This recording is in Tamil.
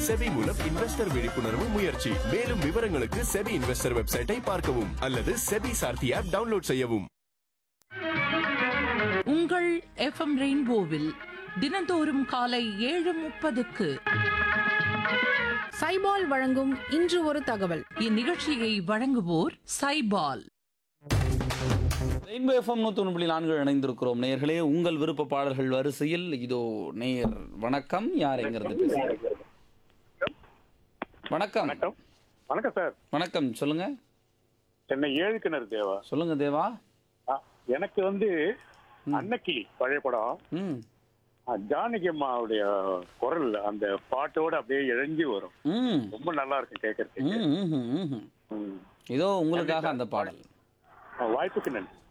செபி மூலம் இன்வெஸ்டர் விழிப்புணர்வு முயற்சி மேலும் விவரங்களுக்கு செபி இன்வெஸ்டர் வெப்சைட்டை பார்க்கவும் அல்லது செபி சார்த்தி ஆப் டவுன்லோட் செய்யவும் உங்கள் எஃப்எம் ரெயின்போவில் தினந்தோறும் காலை ஏழு முப்பதுக்கு சைபால் வழங்கும் இன்று ஒரு தகவல் இந்நிகழ்ச்சியை வழங்குவோர் சைபால் ரெயின்போ எஃப்எம் நூற்றி ஒன்று புள்ளி நான்கு இணைந்திருக்கிறோம் நேயர்களே உங்கள் விருப்ப பாடல்கள் வரிசையில் இதோ நேயர் வணக்கம் யார் எங்கிறது பேசுறீங்க வணக்கம் வணக்கம் வணக்கம் சார் வணக்கம் சொல்லுங்க சென்னை ஏழு கிணறு தேவா சொல்லுங்க தேவா ஆ, எனக்கு வந்து அன்னக்கிளி பழைய படம் ம் ஆ, ஜானகி அம்மாவுடைய குரல் அந்த பாட்டோட அப்படியே இழஞ்சி வரும் ம் ரொம்ப நல்லா இருக்கும் கேட்கறதுக்கு ம், ம், ம், ம். ம். இதோ உங்களுக்காக அந்த பாடல் ஆ, வாய்ப்புக்கு நன்றி